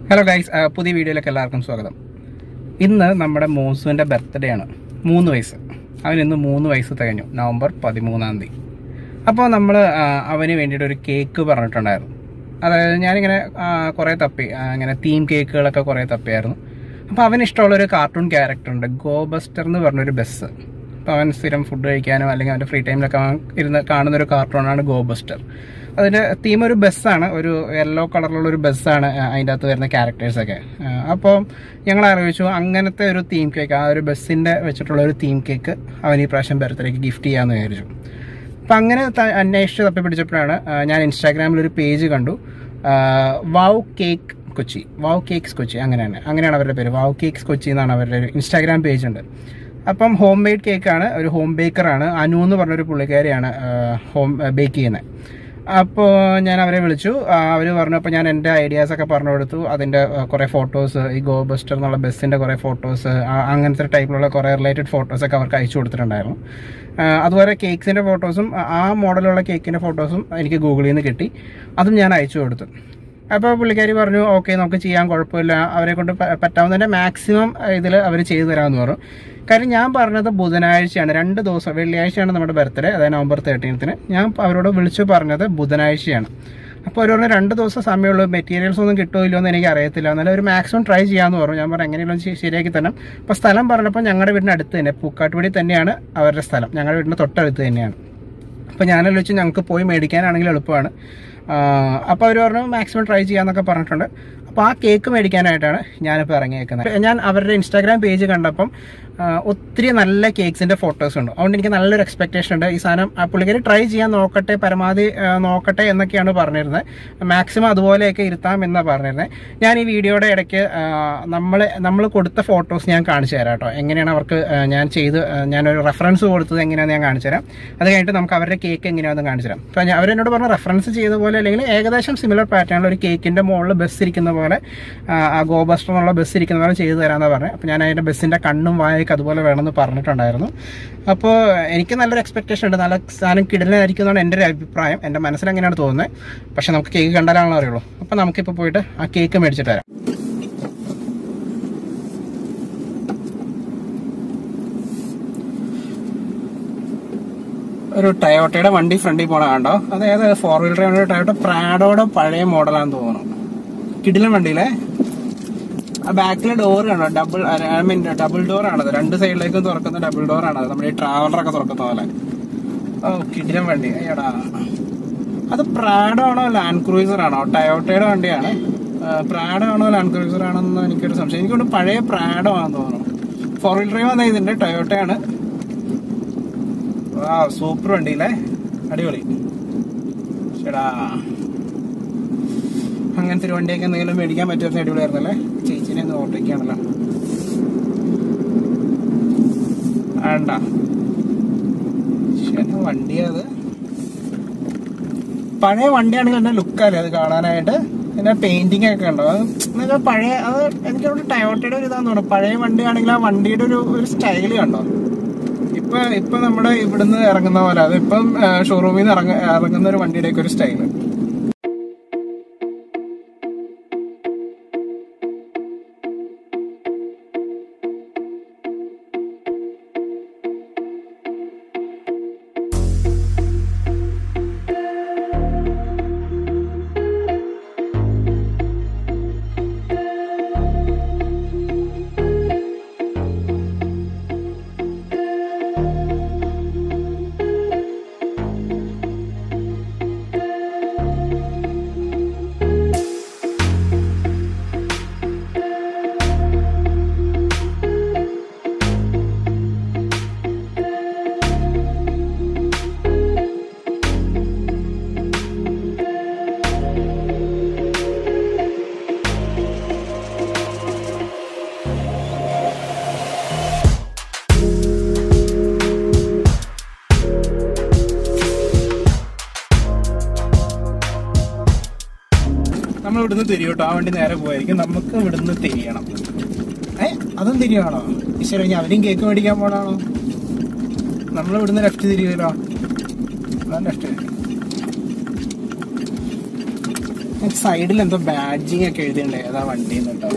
Hello guys പുതിയ വീഡിയോയിലേക്ക് എല്ലാവർക്കും സ്വാഗതം ഇന്ന് നമ്മുടെ മോസുവിൻ്റെ ബർത്ത്ഡേ ആണ് മൂന്ന് വയസ്സ് അവൻ ഇന്ന് മൂന്ന് വയസ്സ് തികഞ്ഞു നവംബർ പതിമൂന്നാം തീയതി അപ്പോൾ നമ്മൾ അവന് വേണ്ടിയിട്ട് ഒരു കേക്ക് പറഞ്ഞിട്ടുണ്ടായിരുന്നു അതായത് ഞാനിങ്ങനെ ആ, കുറേ തപ്പി ആ, ഇങ്ങനെ തീം കേക്കുകളൊക്കെ കുറേ തപ്പിയായിരുന്നു അപ്പോൾ അവന് ഇഷ്ടമുള്ളൊരു കാർട്ടൂൺ ക്യാരക്ടർ ഉണ്ട് ഗോബസ്റ്റർ എന്ന് പറഞ്ഞൊരു ബസ് അപ്പോൾ അവൻ സ്ഥിരം ഫുഡ് കഴിക്കാനോ അല്ലെങ്കിൽ അവൻ്റെ ഫ്രീ ടൈമിലൊക്കെ അവൻ ഇരുന്ന് കാണുന്ന ഒരു കാർട്ടൂണാണ് ഗോബസ്റ്റർ അതിൻ്റെ തീം ഒരു ബസ്സാണ് ഒരു യെല്ലോ കളറിലുള്ള ഒരു ബസ്സാണ് അതിൻ്റെ അകത്ത് വരുന്ന ക്യാരക്ടേഴ്സൊക്കെ അപ്പോൾ ഞങ്ങൾ ആലോചിച്ചു അങ്ങനത്തെ ഒരു തീം കേക്ക് ആ ഒരു ബസ്സിൻ്റെ വെച്ചിട്ടുള്ള ഒരു തീം കേക്ക് അവൻ ഈ പ്രാവശ്യം ബർത്ത്ഡേക്ക് ഗിഫ്റ്റ് ചെയ്യാമെന്ന് വിചാരിച്ചു അപ്പം അങ്ങനെ ത- അന്വേഷിച്ച് തപ്പി പിടിച്ചപ്പോഴാണ് ആ, ഞാൻ ഇൻസ്റ്റാഗ്രാമിൽ ഒരു പേജ് കണ്ടു wow cake Kochi wow cakes Kochi അങ്ങനെ തന്നെ അങ്ങനെയാണ് അവരുടെ പേര് വാവ് കേക്ക്സ് കൊച്ചി എന്നാണ് അവരുടെ ഒരു ഇൻസ്റ്റാഗ്രാം പേജ് ഉണ്ട് അപ്പം ഹോം മെയ്ഡ് കേക്കാണ് ഒരു ഹോം ബേക്കറാണ് അനു എന്ന് പറഞ്ഞൊരു പുള്ളിക്കാരിയാണ് ഹോം ബേക്ക് ചെയ്യുന്നത് അപ്പോൾ ഞാൻ അവരെ വിളിച്ചു അവർ പറഞ്ഞു അപ്പോൾ ഞാൻ എൻ്റെ ഐഡിയാസ് ഒക്കെ പറഞ്ഞു കൊടുത്തു അതിൻ്റെ കുറേ ഫോട്ടോസ് ഈ ഗോ ബസ്റ്റർ എന്നുള്ള ബസ്സിൻ്റെ കുറേ ഫോട്ടോസ് അങ്ങനത്തെ ടൈപ്പിലുള്ള കുറേ റിലേറ്റഡ് ഫോട്ടോസ് ഒക്കെ അവർക്ക് അയച്ചു കൊടുത്തിട്ടുണ്ടായിരുന്നു ആ, അതുപോലെ കേക്ക്സിൻ്റെ ഫോട്ടോസും ആ മോഡലുള്ള കേക്കിൻ്റെ ഫോട്ടോസും എനിക്ക് ഗൂഗിളിൽ നിന്ന് കിട്ടി അതും ഞാൻ അയച്ചു കൊടുത്തു അപ്പോൾ പുള്ളിക്കാരി പറഞ്ഞു ഓക്കെ നമുക്ക് ചെയ്യാൻ കുഴപ്പമില്ല അവരെ കൊണ്ട് പ- പറ്റാവുന്നതിൻ്റെ മാക്സിമം ഇതിൽ അവർ ചെയ്തു തരാമെന്ന് പറഞ്ഞു കാര്യം ഞാൻ പറഞ്ഞത് ബുധനാഴ്ചയാണ് രണ്ട് ദിവസം വെള്ളിയാഴ്ചയാണ് നമ്മുടെ ബർത്ത്ഡേ അതായത് നവംബർ തേർട്ടീൻത്തിന് ഞാൻ അവരോട് വിളിച്ചു പറഞ്ഞത് ബുധനാഴ്ചയാണ് അപ്പോൾ അവർ പറഞ്ഞു രണ്ട് ദിവസം സമയമുള്ളൂ മെറ്റീരിയൽസ് ഒന്നും കിട്ടുമോ ഇല്ലയോ എന്ന് എനിക്ക് അറിയത്തില്ല എന്നാലും ഒരു മാക്സിമം ട്രൈ ചെയ്യാമെന്ന് പറഞ്ഞു ഞാൻ പറഞ്ഞു എങ്ങനെയുള്ള ശരിയാക്കി തന്നെ അപ്പോൾ സ്ഥലം പറഞ്ഞപ്പോൾ ഞങ്ങളുടെ വീടിൻ്റെ അടുത്ത് തന്നെ പൂക്കാട്ടുപടി തന്നെയാണ് അവരുടെ സ്ഥലം ഞങ്ങളുടെ വീടിൻ്റെ തൊട്ടടുത്ത് തന്നെയാണ് അപ്പോൾ ഞാനെല്ലാം വെച്ച് ഞങ്ങൾക്ക് പോയി മേടിക്കാനാണെങ്കിൽ എളുപ്പമാണ് അപ്പോൾ അവർ പറഞ്ഞു മാക്സിമം ട്രൈ ചെയ്യാമെന്നൊക്കെ പറഞ്ഞിട്ടുണ്ട് അപ്പോൾ ആ കേക്ക് മേടിക്കാനായിട്ടാണ് ഞാനിപ്പോൾ ഇറങ്ങിയേക്കുന്നത് ഞാൻ അവരുടെ ഇൻസ്റ്റാഗ്രാം പേജ് കണ്ടപ്പം ആ, ഒത്തിരി നല്ല കേക്ക്സിൻ്റെ ഫോട്ടോസ് ഉണ്ട് അതുകൊണ്ട് എനിക്ക് നല്ലൊരു എക്സ്പെക്ടേഷൻ ഉണ്ട് ഈ സാധനം ആ പുള്ളിക്കാരി ട്രൈ ചെയ്യാൻ നോക്കട്ടെ പരമാവധി ആ, നോക്കട്ടെ എന്നൊക്കെയാണ് പറഞ്ഞിരുന്നത് മാക്സിമം അതുപോലെയൊക്കെ ഇരുത്താം എന്നാണ് പറഞ്ഞിരുന്നത് ഞാൻ ഈ വീഡിയോയുടെ ഇടയ്ക്ക് നമ്മൾ നമ്മൾ കൊടുത്ത ഫോട്ടോസ് ഞാൻ കാണിച്ചു തരാം കേട്ടോ എങ്ങനെയാണ് അവർക്ക് ആ, ഞാൻ ചെയ്ത് ആ, ഞാനൊരു റെഫറൻസ് കൊടുത്തത് എങ്ങനെയാണെന്ന് ഞാൻ കാണിച്ചു തരാം അത് കഴിഞ്ഞിട്ട് നമുക്ക് അവരുടെ കേക്ക് എങ്ങനെയാണെന്ന് കാണിച്ചു തരാം അപ്പോൾ ഞാൻ അവരെന്നോട് പറഞ്ഞ റെഫറൻസ് ചെയ്ത പോലെ അല്ലെങ്കിൽ ഏകദേശം സിമിലർ പാറ്റേണിൽ ഒരു കേക്കിൻ്റെ മുകളിൽ ബസ് ഇരിക്കുന്ന പോലെ ആ, ആ ഗോബസ്റ്റർ എന്നുള്ള ബസ് ഇരിക്കുന്ന പോലെ ചെയ്തു തരാമെന്നാണ് പറഞ്ഞത് അപ്പോൾ ഞാൻ അതിൻ്റെ ബസ്സിൻ്റെ കണ്ണും വായൊക്കെ അതുപോലെ വേണമെന്ന് പറഞ്ഞിട്ടുണ്ടായിരുന്നു അപ്പോൾ എനിക്ക് നല്ലൊരു എക്സ്പെക്ടേഷൻ ഉണ്ട് നല്ല സാധനം കിടലായിരിക്കും എന്നാണ് എൻ്റെ ഒരു അഭിപ്രായം എൻ്റെ മനസ്സിൽ അങ്ങനെയാണ് തോന്നുന്നത് പക്ഷേ നമുക്ക് കേക്ക് കണ്ടാലാണല്ലോ അറിയുള്ളൂ അപ്പോൾ നമുക്കിപ്പോൾ പോയിട്ട് ആ കേക്ക് മേടിച്ചിട്ട് വരാം ഒരു ടയോട്ടയുടെ വണ്ടി ഫ്രണ്ടിൽ പോണ കണ്ടോ അതായത് ഫോർ വീലർ ഡ്രൈവ് ടയോട്ട പ്രാഡോയുടെ പഴയ മോഡലാന്ന് തോന്നുന്നു കിടിലൻ വണ്ടിയിലെ ആ ബാക്കിലെ ഡോർ കണ്ടോ double I mean double door ആണത് രണ്ട് സൈഡിലേക്കും തുറക്കുന്ന ഡബിൾ ഡോർ ആണത് നമ്മുടെ ഈ ട്രാവലറൊക്കെ തുറക്കുന്ന പോലെ ഓ കിടിലൻ വണ്ടി അയ്യടാ അത് പ്രാഡോ ആണോ ലാൻഡ് ക്രൂയിസർ ആണോ ടയോട്ടയുടെ വണ്ടിയാണ് പ്രാഡോ ആണോ ലാൻഡ് ക്രൂയിസർ ആണോ എന്ന് എനിക്കൊരു സംശയം എനിക്കൊണ്ട് പഴയ പ്രാഡോ ആണെന്ന് തോന്നുന്നു ഫോർ വീലർ ഡ്രൈവ് ആണ് ഇതിന്റെ ടയോട്ടയാണ് ആ സൂപ്പർ വണ്ടിയില്ലേ അടിപൊളി ചേടാ അങ്ങനത്തെ ഒരു വണ്ടിയൊക്കെ എന്തെങ്കിലും മേടിക്കാൻ പറ്റുന്ന അടിപൊളിയായിരുന്നല്ലേ ചേച്ചിനെ ഒന്ന് ഓട്ടോയ്ക്കാണല്ലോ വേണ്ട ശരി വണ്ടിയാ അത് പഴയ വണ്ടിയാണെങ്കിൽ എന്നെ ലുക്കല്ലേ അത് കാണാനായിട്ട് പിന്നെ പെയിന്റിംഗ് ഒക്കെ ഉണ്ടോ അത് എന്നുവെച്ചാൽ പഴയ അത് എനിക്കവിടെ ടയോട്ടയുടെ ഒരു ഇതാന്ന് തോന്നുന്നു പഴയ വണ്ടിയാണെങ്കിൽ ആ വണ്ടിയുടെ ഒരു ഒരു സ്റ്റൈല് കണ്ടോ ഇപ്പൊ ഇപ്പൊ നമ്മുടെ ഇവിടുന്ന് ഇറങ്ങുന്ന പോലെ അത് ഇപ്പം ഷോറൂമിൽ നിന്ന് ഇറങ്ങ ഇറങ്ങുന്ന ഒരു വണ്ടിയുടെ ഒക്കെ ഒരു സ്റ്റൈല് നമ്മൾ ഇവിടുന്ന് തിരിയും കേട്ടോ ആ വണ്ടി നേരെ പോയിരിക്കും നമുക്ക് ഇവിടുന്ന് തിരിയണം ഏ അതും തിരിയാണോ ഈശ്വര ഇനി അവരും കേക്ക് മേടിക്കാൻ പോണാണോ നമ്മൾ ഇവിടുന്ന് ലെഫ്റ്റ് തിരിയുമല്ലോ അതാണ് ലെഫ്റ്റ് സൈഡിൽ എന്തോ ബാഡ്ജിങ് ഒക്കെ എഴുതിയുണ്ട് ഏതാ വണ്ടി കേട്ടോ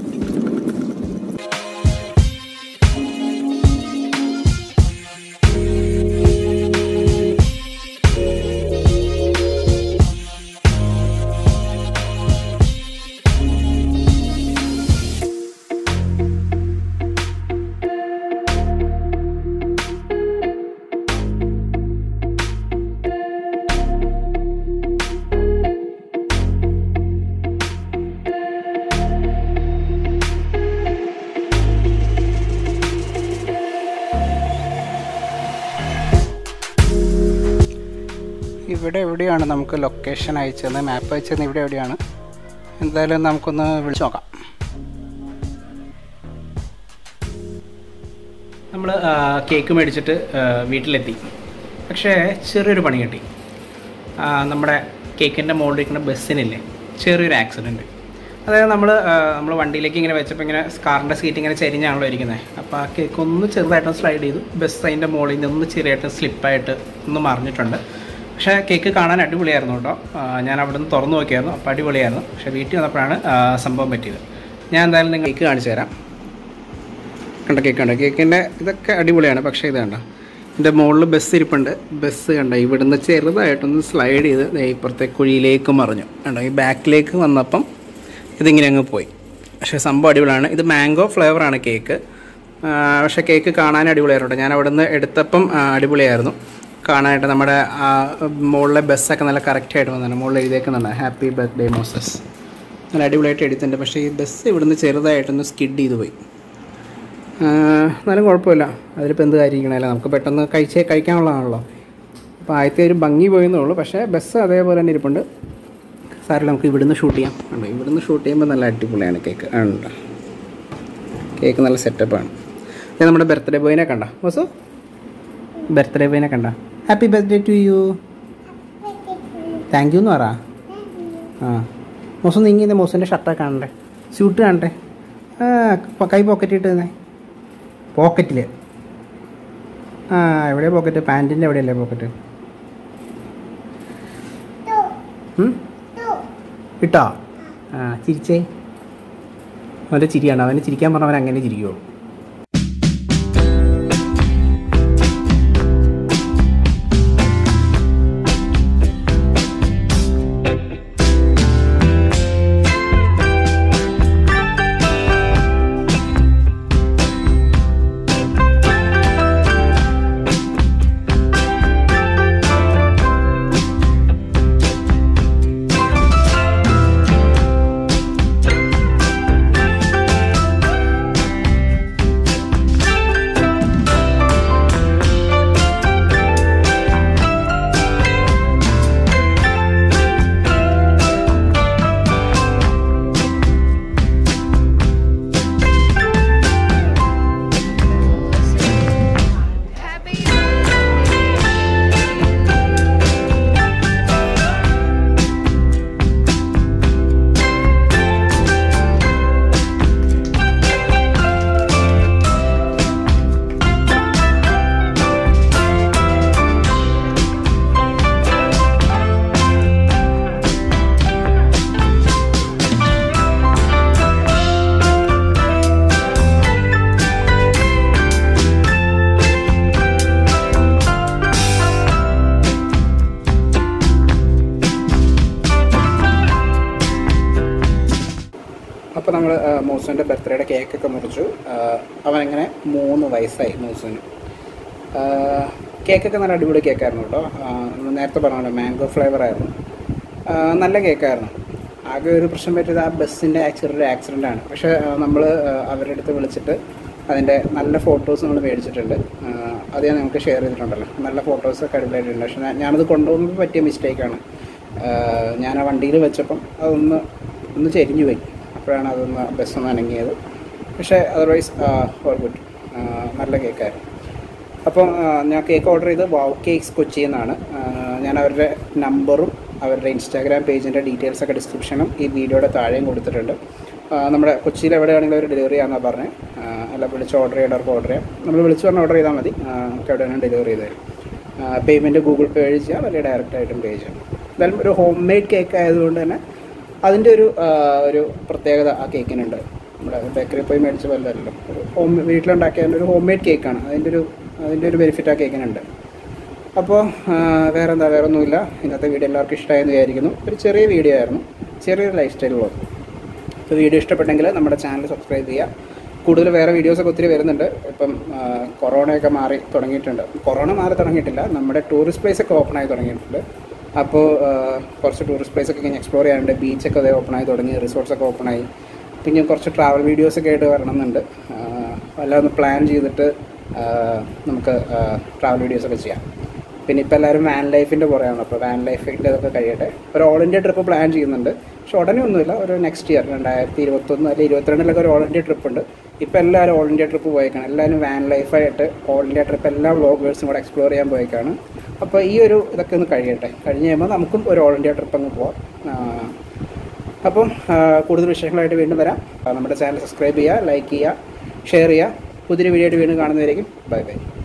ഇവിടെ എവിടെയാണ് നമുക്ക് ലൊക്കേഷൻ അയച്ചത് മാപ്പ് അയച്ചത് ഇവിടെ എവിടെയാണ് എന്തായാലും നമുക്കൊന്ന് വിളിച്ചു നോക്കാം നമ്മൾ കേക്ക് മേടിച്ചിട്ട് ആ, വീട്ടിലെത്തി പക്ഷേ ചെറിയൊരു പണി കിട്ടി ആ, നമ്മുടെ കേക്കിൻ്റെ മുകളിലിരിക്കുന്ന ബസ്സിനില്ലേ ചെറിയൊരു ആക്സിഡൻറ്റ് അതായത് നമ്മൾ നമ്മൾ വണ്ടിയിലേക്ക് ഇങ്ങനെ വെച്ചപ്പോൾ ഇങ്ങനെ കാറിൻ്റെ സീറ്റ് ഇങ്ങനെ ചെരിഞ്ഞാണല്ലോ ഇരിക്കുന്നത് അപ്പോൾ ആ കേക്ക് ഒന്ന് ചെറുതായിട്ടൊന്ന് സ്ലൈഡ് ചെയ്തു ബസ് അതിൻ്റെ മുകളിൽ നിന്ന് ഒന്ന് ചെറിയായിട്ട് സ്ലിപ്പായിട്ട് ഒന്ന് മറിഞ്ഞിട്ടുണ്ട് പക്ഷേ കേക്ക് കാണാൻ അടിപൊളിയായിരുന്നു കേട്ടോ ആ, ഞാൻ അവിടെ നിന്ന് തുറന്നു നോക്കിയായിരുന്നു അപ്പോൾ അടിപൊളിയായിരുന്നു പക്ഷേ വീട്ടിൽ വന്നപ്പോഴാണ് ആ, സംഭവം പറ്റിയത് ഞാൻ എന്തായാലും നിങ്ങൾ കേക്ക് കാണിച്ചു തരാം കണ്ട കേക്ക് കണ്ട കേക്കിൻ്റെ ഇതൊക്കെ അടിപൊളിയാണ് പക്ഷേ ഇത് കണ്ട ഇതിൻ്റെ മുകളിൽ ബസ് ഇരിപ്പുണ്ട് ബസ് കണ്ട ഇവിടുന്ന് ചെറുതായിട്ടൊന്ന് സ്ലൈഡ് ചെയ്ത് ദേ ഇപ്പുറത്തെ കുഴിയിലേക്ക് മറിഞ്ഞു കണ്ടോ ഈ ബാക്കിലേക്ക് വന്നപ്പം ഇതിങ്ങനെ അങ്ങ് പോയി പക്ഷേ സംഭവം അടിപൊളിയാണ് ഇത് മാംഗോ ഫ്ലേവറാണ് കേക്ക് ആ, പക്ഷേ കേക്ക് കാണാൻ അടിപൊളിയായിരുന്നു ഞാൻ അവിടെ നിന്ന് എടുത്തപ്പം ആ, അടിപൊളിയായിരുന്നു കാണാനായിട്ട് നമ്മുടെ ആ, മുകളിലെ ബസ്സൊക്കെ നല്ല കറക്റ്റായിട്ട് വന്നിട്ടുണ്ട് മുകളിൽ എഴുതിയേക്കുന്നുണ്ട് ഹാപ്പി ബർത്ത്ഡേ മോസസ് നല്ല അടിപൊളിയായിട്ട് എടുത്തിട്ടുണ്ട് പക്ഷേ ഈ ബസ് ഇവിടുന്ന് ചെറുതായിട്ടൊന്ന് സ്കിഡ് ചെയ്ത് പോയി ആ, എന്നാലും കുഴപ്പമില്ല അതിലിപ്പോൾ എന്ത് കാര്യമായിരിക്കണമല്ലോ നമുക്ക് പെട്ടെന്ന് കഴിച്ചേ കഴിക്കാനുള്ളതാണല്ലോ അപ്പോൾ ആദ്യത്തെ ഒരു ഭംഗി പോയെന്നേ ഉള്ളൂ പക്ഷേ ബസ് അതേപോലെ തന്നെ ഇരിപ്പുണ്ട് സാറിൽ നമുക്ക് ഇവിടുന്ന് ഷൂട്ട് ചെയ്യാം ഉണ്ടോ ഇവിടുന്ന് ഷൂട്ട് ചെയ്യുമ്പോൾ നല്ല അടിപൊളിയാണ് കേക്ക് ഉണ്ടോ കേക്ക് നല്ല സെറ്റപ്പാണ് ഇത് നമ്മുടെ ബർത്ത്ഡേ ബോയിനെ കണ്ട ബസ്സു ബർത്ത്ഡേ ബോയിനെ കണ്ട happy birthday to you thank you എന്ന് പറ ആ മോസം നീങ്ങിയത് മോസിൻ്റെ ഷർട്ടൊക്കെ കാണണ്ടേ സ്യൂട്ട് കാണണ്ടേ ആ പ- കൈ പോക്കറ്റ് ഇട്ട് തന്നെ പോക്കറ്റിൽ ആ എവിടെ പോക്കറ്റ് പാൻറ്റിൻ്റെ എവിടെയല്ലേ പോക്കറ്റ് ഉം? ഇട്ടോ ആ ചിരിച്ചേ അവൻ്റെ ചിരിയാണ് അവന് ചിരിക്കാൻ പറഞ്ഞവൻ അങ്ങനെ ചിരിക്കുള്ളൂ അപ്പോൾ നമ്മൾ മൂസുവിൻ്റെ ബർത്ത്ഡേയുടെ കേക്കൊക്കെ മുറിച്ചു ആ, അവനങ്ങനെ മൂന്ന് വയസ്സായി മൂസുവിന് ആ, കേക്കൊക്കെ നല്ല അടിപൊളി കേക്കായിരുന്നു കേട്ടോ ആ, നമ്മൾ നേരത്തെ പറഞ്ഞല്ലോ മാംഗോ ഫ്ലേവർ ആയിരുന്നു ആ, നല്ല കേക്കായിരുന്നു ആകെ ഒരു പ്രശ്നം പറ്റിയത് ആ ബസ്സിൻ്റെ ചെറിയൊരു ആക്സിഡൻ്റ് ആണ് പക്ഷേ നമ്മൾ അവരുടെ അടുത്ത് വിളിച്ചിട്ട് അതിൻ്റെ നല്ല ഫോട്ടോസ് നമ്മൾ മേടിച്ചിട്ടുണ്ട് ആ, അത് ഞാൻ നിങ്ങൾക്ക് ഷെയർ ചെയ്തിട്ടുണ്ടല്ലോ നല്ല ഫോട്ടോസൊക്കെ അടിപൊളിയായിട്ടുണ്ട് പക്ഷേ ഞാൻ- ഞാനത് കൊണ്ടുപോകുമ്പോൾ പറ്റിയ മിസ്റ്റേക്കാണ് ഞാൻ ആ വണ്ടിയിൽ വെച്ചപ്പം അതൊന്ന് ഒന്ന് ചെരിഞ്ഞു പോയി അപ്പോഴാണ് അതൊന്ന് ബസ്സൊന്ന് അനങ്ങിയത് പക്ഷേ അതർവൈസ് ഓൾ ഗുഡ് നല്ല കേക്കായിരുന്നു അപ്പം ആ, ഞാൻ കേക്ക് ഓർഡർ ചെയ്ത് വാവ് കേക്ക്സ് കൊച്ചി എന്നാണ് ആ, ഞാൻ അവരുടെ നമ്പറും അവരുടെ ഇൻസ്റ്റാഗ്രാം പേജിൻ്റെ ഡീറ്റെയിൽസ് ഒക്കെ ഡിസ്ക്രിപ്ഷനും ഈ വീഡിയോയുടെ താഴെയും കൊടുത്തിട്ടുണ്ട് ആ, നമ്മുടെ കൊച്ചിയിൽ എവിടെയാണെങ്കിലും അവർ ഡെലിവറി ചെയ്യാമെന്നാണ് പറഞ്ഞത് ആ, അല്ല വിളിച്ച് ഓർഡർ ചെയ്യേണ്ടവർക്ക് ഓർഡർ ചെയ്യാം നമ്മൾ വിളിച്ച് പറഞ്ഞ് ഓർഡർ ചെയ്താൽ മതി ആ, നമുക്ക് എവിടെ വേണം ഡെലിവറി ചെയ്ത് തരും പേയ്മെൻറ്റ് ഗൂഗിൾ പേ വഴി ചെയ്യാം അല്ലെങ്കിൽ ഡയറക്റ്റ് ആയിട്ടും പേ ചെയ്യാം എന്തായാലും ഒരു ഹോം മെയ്ഡ് കേക്ക് ആയതുകൊണ്ട് തന്നെ അതിൻ്റെ ഒരു ആ, ഒരു പ്രത്യേകത ആ കേക്കിനുണ്ട് നമ്മുടെ ബേക്കറി പോയി മേടിച്ച പോലല്ലോ ഒരു ഹോം വീട്ടിലുണ്ടാക്കിയ ഒരു ഹോം മെയ്ഡ് കേക്കാണ് അതിൻ്റെ ഒരു അതിൻ്റെ ഒരു ബെനിഫിറ്റ് ആ കേക്കിനുണ്ട് അപ്പോൾ വേറെ എന്താ വേറെ ഒന്നുമില്ല ഇന്നത്തെ വീഡിയോ എല്ലാവർക്കും ഇഷ്ടമായെന്ന് വിചാരിക്കുന്നു ഒരു ചെറിയ വീഡിയോ ആയിരുന്നു ചെറിയൊരു ലൈഫ് സ്റ്റൈലുള്ളത് അപ്പോൾ വീഡിയോ ഇഷ്ടപ്പെട്ടെങ്കിൽ നമ്മുടെ ചാനൽ സബ്സ്ക്രൈബ് ചെയ്യുക കൂടുതൽ വേറെ വീഡിയോസൊക്കെ ഒത്തിരി വരുന്നുണ്ട് ഇപ്പം ആ, കൊറോണയൊക്കെ മാറി തുടങ്ങിയിട്ടുണ്ട് കൊറോണ മാറി തുടങ്ങിയിട്ടില്ല നമ്മുടെ ടൂറിസ്റ്റ് പ്ലേസ് ഒക്കെ ഓപ്പൺ ആയി തുടങ്ങിയിട്ടുണ്ട് അപ്പോൾ ആ, കുറച്ച് ടൂറിസ്റ്റ് പ്ലേസ് ഒക്കെ ഇങ്ങനെ എക്സ്പ്ലോർ ചെയ്യാനുണ്ട് ബീച്ചൊക്കെ അതേ ഓപ്പൺ ആയി തുടങ്ങി റിസോർട്ട്സ് ഒക്കെ ഓപ്പൺ ആയി പിന്നെ കുറച്ച് ട്രാവൽ വീഡിയോസ് ഒക്കെ ആയിട്ട് വരണമെന്നുണ്ട് എല്ലാം ഒന്ന് പ്ലാൻ ചെയ്തിട്ട് ആ, നമുക്ക് ട്രാവൽ വീഡിയോസ് ഒക്കെ ചെയ്യാം പിന്നെ ഇപ്പോൾ എല്ലാവരും വാൻ ലൈഫിൻ്റെ പുറയാണ് അപ്പോൾ വാൻ ലൈഫിൻ്റെ ഇതൊക്കെ കഴിയട്ടെ ഒരു ഓൾ ഇന്ത്യ ട്രിപ്പ് പ്ലാൻ ചെയ്യുന്നുണ്ട് പക്ഷെ ഉടനെ ഒന്നുമില്ല ഒരു നെക്സ്റ്റ് ഇയർ രണ്ടായിരത്തി ഇരുപത്തൊന്ന് അല്ലെങ്കിൽ ഇരുപത്തിരണ്ടിലൊക്കെ ഒരു ഓൾ ഇന്ത്യ ട്രിപ്പ് ഉണ്ട് ഇപ്പോൾ എല്ലാവരും ഓൾ ഇന്ത്യ ട്രിപ്പ് പോയേക്കാണ് എല്ലാവരും വാൻ ലൈഫായിട്ട് ഓൾ ഇന്ത്യ ട്രിപ്പ് എല്ലാ വ്ളോഗേഴ്സും കൂടെ എക്സ്പ്ലോർ ചെയ്യാൻ പോയേക്കാണ് അപ്പോൾ ഈ ഒരു ഇതൊക്കെ ഒന്ന് കഴിയട്ടെ കഴിഞ്ഞ് കഴിയുമ്പോൾ നമുക്കും ഒരു ഓൾ ഇന്ത്യ ട്രിപ്പ് അങ്ങ് പോവാം ആ, അപ്പം ആ, കൂടുതൽ വിഷയങ്ങളായിട്ട് വീണ്ടും വരാം ആ, നമ്മുടെ ചാനൽ സബ്സ്ക്രൈബ് ചെയ്യുക ലൈക്ക് ചെയ്യുക ഷെയർ ചെയ്യുക പുതിയൊരു വീഡിയോ ആയിട്ട് വീണ്ടും കാണുന്നതായിരിക്കും ബൈ ബൈ